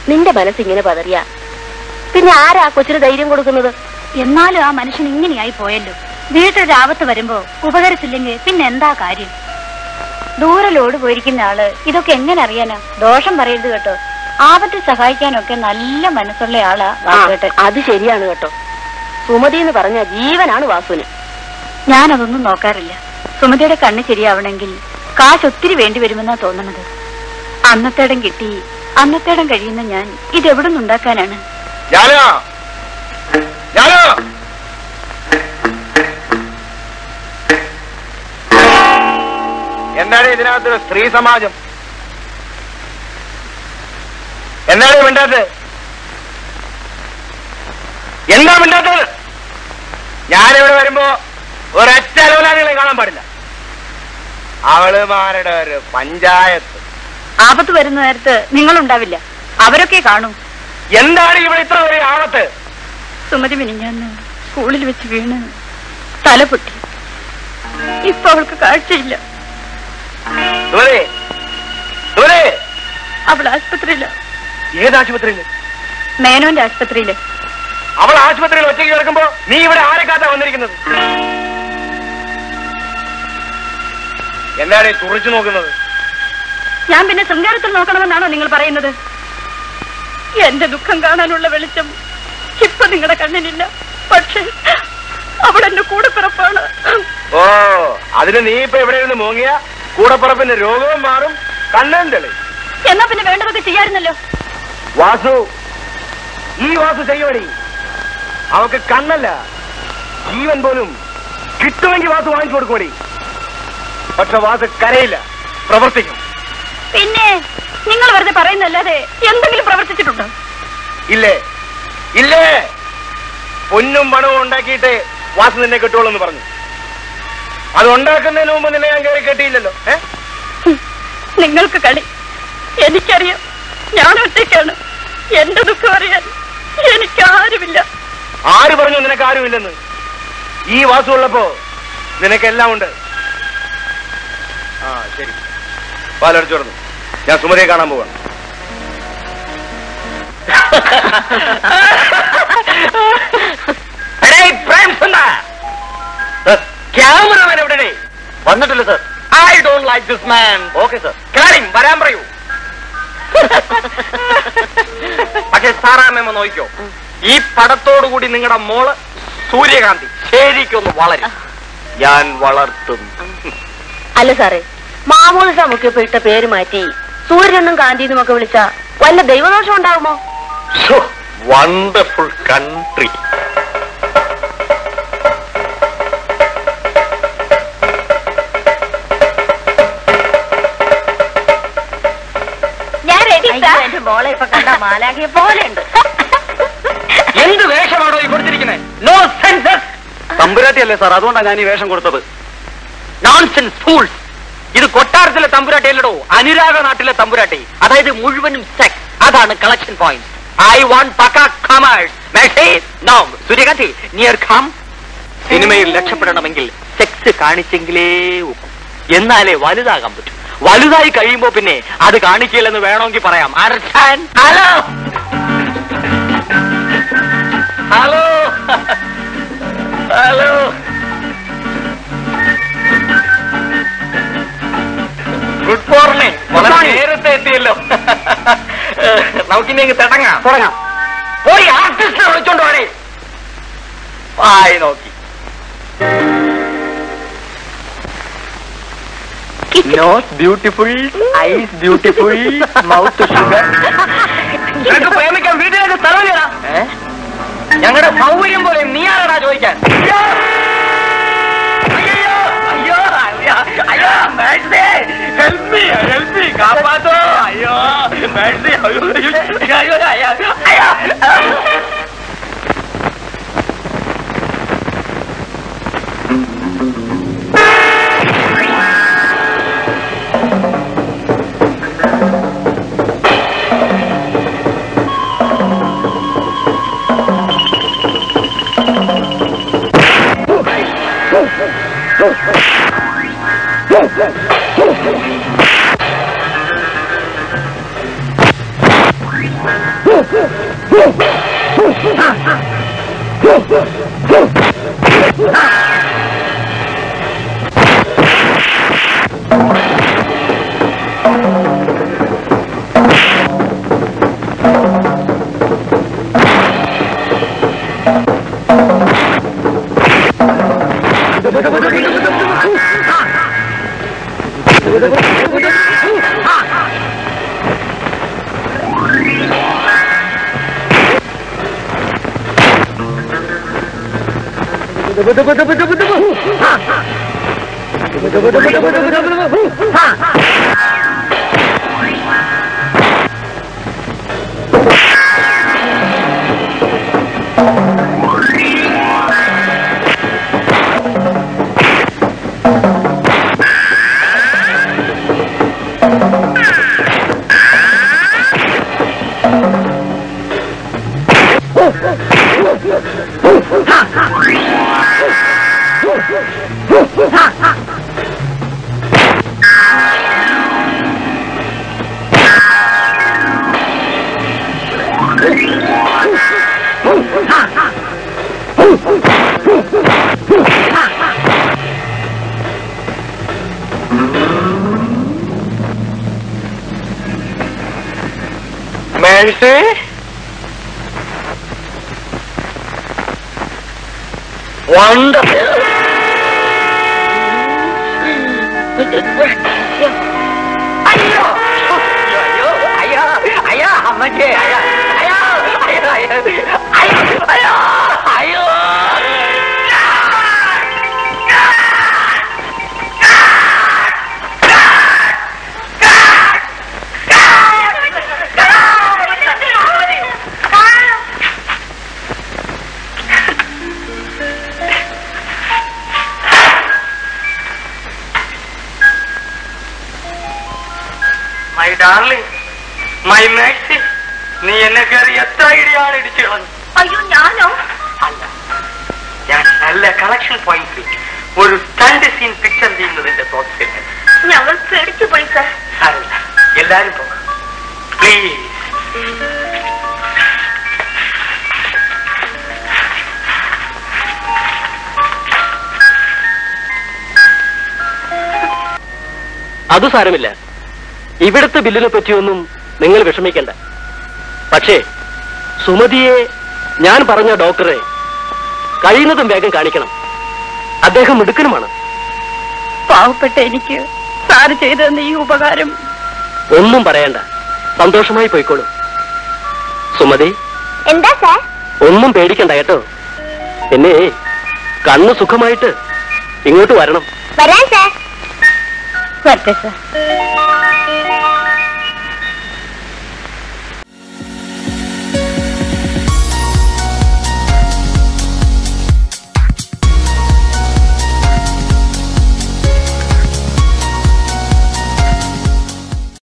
നിന്റെ മനസ്സിങ്ങനെ പതറിയ പിന്നെ ആരാ കൊച്ചിന് ധൈര്യം കൊടുക്കുന്നത് എന്നാലും ആ മനുഷ്യൻ ഇങ്ങനെയായി പോയല്ലോ വീട്ടിലൊരു ആപത്ത് വരുമ്പോ ഉപകരിച്ചില്ലെങ്കിൽ പിന്നെ എന്താ കാര്യം ദൂരെ ലോഡ് പോയിരിക്കുന്ന ആള് ഇതൊക്കെ എങ്ങനെ അറിയാനാ ദോഷം പറയരുത് കേട്ടോ ആപത്തിൽ സഹായിക്കാനൊക്കെ നല്ല മനസ്സുള്ള ആളാ ആ, വാസുവേട്ടൻ അത് ശരിയാണ് കേട്ടോ സുമതി എന്ന് പറഞ്ഞ ജീവനാണ് വാസുവിന് ഞാനതൊന്നും നോക്കാറില്ല സുമതിയുടെ കണ്ണ് ശരിയാവണമെങ്കിൽ കാശ് ഒത്തിരി വേണ്ടി വരുമെന്നാ തോന്നണത് അന്നത്തേടം കിട്ടി അന്നത്തേടം കഴിയുന്ന ഞാൻ ഇതെവിടെ നിന്നുണ്ടാക്കാനാണ് ഞാനോ ഞാനോ എന്താണ് ഇതിനകത്തൊരു സ്ത്രീ സമാജം എന്താണ് മിണ്ടാത്തത് എന്താ മിണ്ടാത്തത് ഞാനിവിടെ വരുമ്പോ ഒരൊറ്റ അലോലാദികളെ കാണാൻ പാടില്ല അവളുമാരുടെ ഒരു പഞ്ചായത്ത് ആപത്ത് വരുന്ന നേരത്ത് നിങ്ങളുണ്ടാവില്ല അവരൊക്കെ കാണൂ എന്താണ് ഇവിടെ ഇത്ര ഒരു ആപത്ത് സുമതി മിനിഞ്ഞാന്ന് സ്കൂളിൽ വെച്ച് വീണ് തല പൊട്ടി ഇപ്പൊ അവൾക്ക് കാഴ്ചയില്ല സുമതി സുമതി അവൾ ആശുപത്രിയില്ല ഏത് ആശുപത്രിയില് മേനോന്റെ ആശുപത്രിയില് അവൾ ആശുപത്രിയിൽ ഒറ്റയ്ക്ക് കിടക്കുമ്പോ നീ ഇവിടെ ആരെ കാത്താ വന്നിരിക്കുന്നത് എന്താണ് ഈ തുറച്ചു നോക്കുന്നത് ഞാൻ പിന്നെ ശൃംഗാരത്തിൽ നോക്കണമെന്നാണോ നിങ്ങൾ പറയുന്നത് എന്റെ ദുഃഖം കാണാനുള്ള വെളിച്ചം ഇപ്പൊ നിങ്ങളുടെ കണ്ണിനില്ല പക്ഷേ അവൾ എന്റെ കൂടെ പിറപ്പാണ് ഓ അതിന് നീ ഇപ്പൊ എവിടെ ഇരുന്ന് മൂങ്ങിയ കൂടപ്പുറപ്പിന്റെ രോഗവും മാറും കണ്ണൻ തെളി എന്നാ പിന്നെ വേണ്ടതൊക്കെ ചെയ്യാറുന്നല്ലോ വാസു ഈ വാസു ചെയ്യോടി അവക്ക് കണ്ണല്ല ജീവൻ പോലും കിട്ടുമെങ്കിൽ വാസു വാങ്ങിച്ചു കൊടുക്കോടി പക്ഷെ വാസു കരയില്ല പ്രവർത്തിക്കും പിന്നെ നിങ്ങൾ വെറുതെ പറയുന്നല്ലാതെ എന്തെങ്കിലും പ്രവർത്തിച്ചിട്ടുണ്ടോ ഇല്ലേ ഇല്ലേ പൊന്നും പണവും ഉണ്ടാക്കിയിട്ട് വാസു നിന്നെ കിട്ടുള്ളൂ എന്ന് പറഞ്ഞു അത് ഉണ്ടാക്കുന്നതിന് മുമ്പ് നിന്നെ ഞാൻ കയറി കെട്ടിയില്ലല്ലോ ഏ നിങ്ങൾക്ക് കളി എനിക്കറിയാം ഞാൻ ഒറ്റയ്ക്കാണ് എന്റെ ദുഃഖം അറിയാൻ എനിക്കാരുമില്ല ആര് പറഞ്ഞു നിനക്ക് ആരുമില്ലെന്ന് ഈ വാസു ഉള്ളപ്പോ നിനക്കെല്ലാം ഉണ്ട് ആ ശരി പാലടിച്ചു തുടർന്നു ഞാൻ സുമതിയെ കാണാൻ പോവാണ് ക്യാമറമാൻ എവിടെ വന്നിട്ടില്ല sir I don't like this man okay sir കാര്യം വരാൻ പറയൂ പക്ഷെ സാറാമ്മ നോക്കിക്കോ ഈ പടത്തോടു കൂടി നിങ്ങളുടെ മോള് സൂര്യകാന്തി ശരിക്കൊന്ന് വളരും ഞാൻ വളർത്തും അല്ല സാറേ മാമൂലിസ മുക്കിയപ്പോ ഇട്ട പേര് മാറ്റി സൂര്യനും കാന്തിന്നും ഒക്കെ വിളിച്ച വല്ല ദൈവദോഷം ഉണ്ടാകുമോ വണ്ടർഫുൾ കൺട്രി ഞാൻ റെഡി എന്റെ മോളെ ഇപ്പൊ കണ്ട മാലാകിയെ പോലെ ഉണ്ട് എന്ത് വേഷമാണോ ഈ കൊടുത്തിരിക്കുന്നത് നോ സെൻസസ് തമ്പുരാട്ടിയല്ലേ സാർ അതുകൊണ്ടാണ് ഞാൻ ഈ വേഷം കൊടുത്തത് നോൺസെൻസ് ഫൂൾസ് ഇത് കൊട്ടാരത്തിലെ തമ്പുരാട്ടി അല്ലടോ അനുരാഗ നാട്ടിലെ തമ്പുരാട്ടി അതായത് മുഴുവനും സെക്സ് അതാണ് കളക്ഷൻ പോയിന്റ് ഐ വാണ്ട് പക്ക കമേഴ്സ് മെസ്സേജ് നോ സൂര്യകാന്തി നിയർ കം സിനിമയിൽ രക്ഷപ്പെടണമെങ്കിൽ സെക്സ് കാണിച്ചെങ്കിലേ ഒക്കൂ എന്നാലേ വലുതാകാൻ പറ്റൂ വലുതായി കഴിയുമ്പോ പിന്നെ അത് കാണിക്കില്ലെന്ന് വേണമെങ്കിൽ പറയാം hello hello hello good morning വളരെ നേരത്തെ എത്തിയല്ലോ നമുക്കിനി അങ്ങ് തുടങ്ങാം തുടങ്ങാം പോയി ആർട്ടിസ്റ്റിനെ വിളിച്ചോണ്ട് പോണേ ആയി നോക്കി nose beautiful eyes beautiful mouth sugar നിനക്ക് പ്രേമിക്കാൻ വീട്ടിലേക്ക് സ്ഥലമില്ലടാ ഞങ്ങളുടെ സൗകര്യം പോലെ നീ ആരാടാ ചോദിക്കാൻ അയ്യോ! അയ്യോ! അയ്യോ! അയ്യോ! അയ്യോ! Mercy! Help me! Help me! കാപ്പാത്തോ! അയ്യോ! മേഴ്സി! അയ്യോ! അയ്യോ! അയ്യോ! അയ്യോ! അയ്യോ! മേഴ്സി വണ്ടർഫുൾ അയ്യോ അയ്യോ അയ്യോ അയ്യോ അമ്മച്ചേ അയ്യോ അയ്യോ അയ്യോ അയ്യോ അയ്യോ അയ്യോ അയ്യോ മൈ ഡാർലിംഗ് മൈ മാക്സി നീ എന്നെ കയറി എത്ര ഇടിയാണ് ഇടിച്ചു കളഞ്ഞു അയ്യോ ഞാനോ അല്ല ഞാൻ നല്ല കളക്ഷൻ പോയിന്റ് ഒരു സ്റ്റണ്ട് സീൻ പിക്ചർ ചെയ്യുന്നതിന്റെ തോട്ടത്തിൽ ഞങ്ങൾ പേടിച്ചു പോയി സാർ സാരമില്ല എല്ലാരും പോകാം പ്ലീസ് അത് സാരമില്ല ഇവിടുത്തെ ബില്ലിനെ പറ്റിയൊന്നും നിങ്ങൾ വിഷമിക്കണ്ട പക്ഷേ സുമതിയെ ഞാൻ പറഞ്ഞ ഡോക്ടറെ കഴിയുന്നതും വേഗം കാണിക്കണം അദ്ദേഹം മിടുക്കനുമാണ് പാവപ്പെട്ട എനിക്ക് സാറ് ചെയ്തെന്ന ഈ ഉപകാരം ഒന്നും പറയണ്ട സന്തോഷമായി പോയിക്കോളൂ സുമതി എന്താ സാർ ഒന്നും പേടിക്കണ്ട കേട്ടോ പിന്നെ കണ്ണ് സുഖമായിട്ട് ഇങ്ങോട്ട് വരണം വരാൻ സാർ വരട്ടെ സാർ